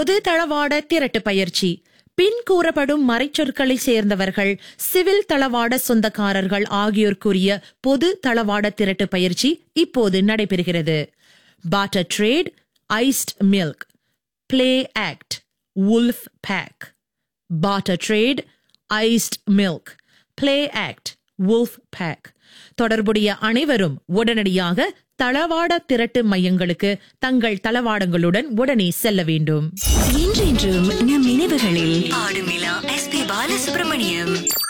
பொது தளவாட திரட்டு பயிற்சி பின் கூறப்படும் மறைச்சொற்களை சேர்ந்தவர்கள் சிவில் தளவாட சொந்தக்காரர்கள் ஆகியோர் கூறிய பொது தளவாட திரட்டு பயிற்சி இப்போது நடைபெறுகிறது barter trade iced milk play act wolf pack barter trade iced milk play act wolf pack தொடர்புடைய அனைவரும் உடனடியாக தளவாட திரட்டு மையங்களுக்கு தங்கள் தளவாடங்களுடன் உடனே செல்ல வேண்டும் என்றென்றும் நம் நினைவுகளில் ஆடுமிலா எஸ் பி பாலசுப்ரமணியம்